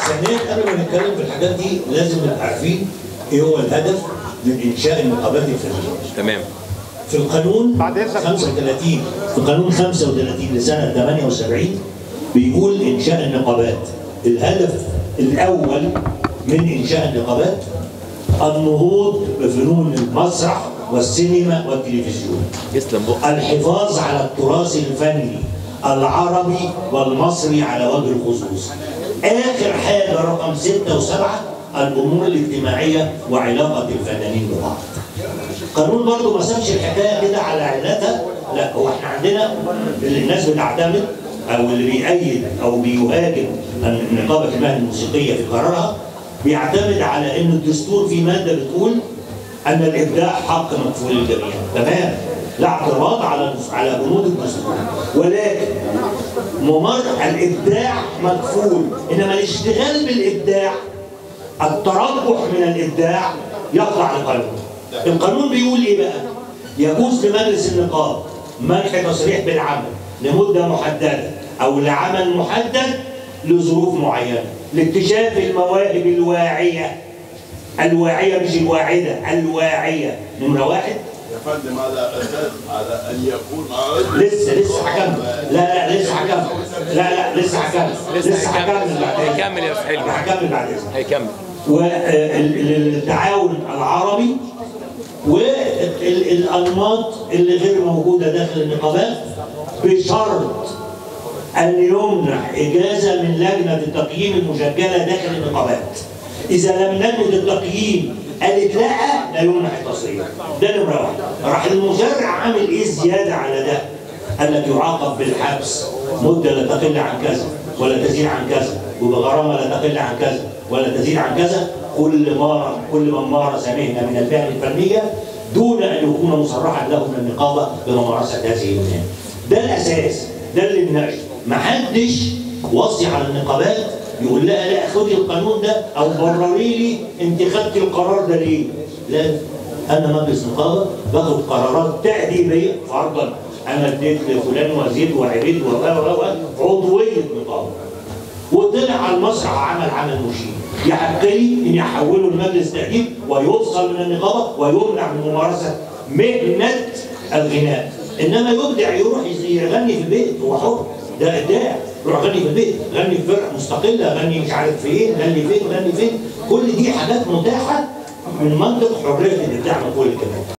ثانيا قبل ما نتكلم في الحاجات دي لازم نبقى عارفين ايه هو الهدف من انشاء النقابات الفنيه. تمام في القانون بعد إذنك. 35 في قانون 35 لسنه 78 بيقول انشاء النقابات الهدف الاول من انشاء النقابات النهوض بفنون المسرح والسينما والتلفزيون يسلم بقى الحفاظ على التراث الفني العربي والمصري على وجه الخصوص آخر حاجة رقم ستة وسبعة الأمور الاجتماعية وعلاقة الفنانين ببعض قانون برضو ما سابش الحكاية كده على علتها لا هو احنا عندنا اللي الناس بتعتمد أو اللي بيأيد أو بيهاجم نقابة المهن الموسيقية في قرارها بيعتمد على إن الدستور في مادة بتقول ان الابداع حق مكفول للجميع تمام لا اعتراض على على بنود الدستور ولكن ممر الابداع مكفول انما الاشتغال بالابداع التربح من الابداع يخضع للقانون القانون بيقول ايه بقى يجوز لمجلس النقابه منح تصريح بالعمل لمده محدده او لعمل محدد لظروف معينه لاكتشاف المواهب الواعيه الواعية مش الواعدة الواعية نمرة واحد يا فندم على اساس على ان يكون عضو لسه لسه هكمل لا لا لسه هكمل لا لا لسه هكمل لسه هكمل هيكمل بعد إذنك. هيكمل يا أستاذ حلمي هكمل بعد اذنك هيكمل والتعاون العربي والانماط اللي غير موجوده داخل النقابات بشرط ان يمنح اجازه من لجنه التقييم المشكله داخل النقابات. اذا لم لجنه التقييم قالت لا لا يمنح التصريح. ده نمره واحد. راح المشرع عامل ايه زياده على ده؟ قال لك يعاقب بالحبس مده لا تقل عن كذا ولا تزيد عن كذا وبغرامه لا تقل عن كذا ولا تزيد عن كذا كل ما كل من مارس مهنه من المهن الفنيه دون ان يكون مصرحا له من النقابه بممارسه هذه المهنه. ده الاساس ده اللي بنناقشه ما حدش وصي على النقابات يقول لها لا خدي القانون ده او برري لي انت خدتي القرار ده ليه؟ لا انا مجلس نقابه باخد قرارات تاديبيه فرضا انا اديت لفلان وزير وعبيد و و و عضويه نقابه وطلع على المسرح وعمل عمل مشين يحق لي ان يحوله لمجلس تاديب ويفصل من النقابه ويمنع من ممارسه مهنه الغناء انما يبدع يروح يغني في البيت هو حر ده ابداع يروح يغني في البيت غني في فرقه مستقله غني مش عارف فين غني فين غني فين كل دي حاجات متاحه من منطق حريه الابداع من كل الكلام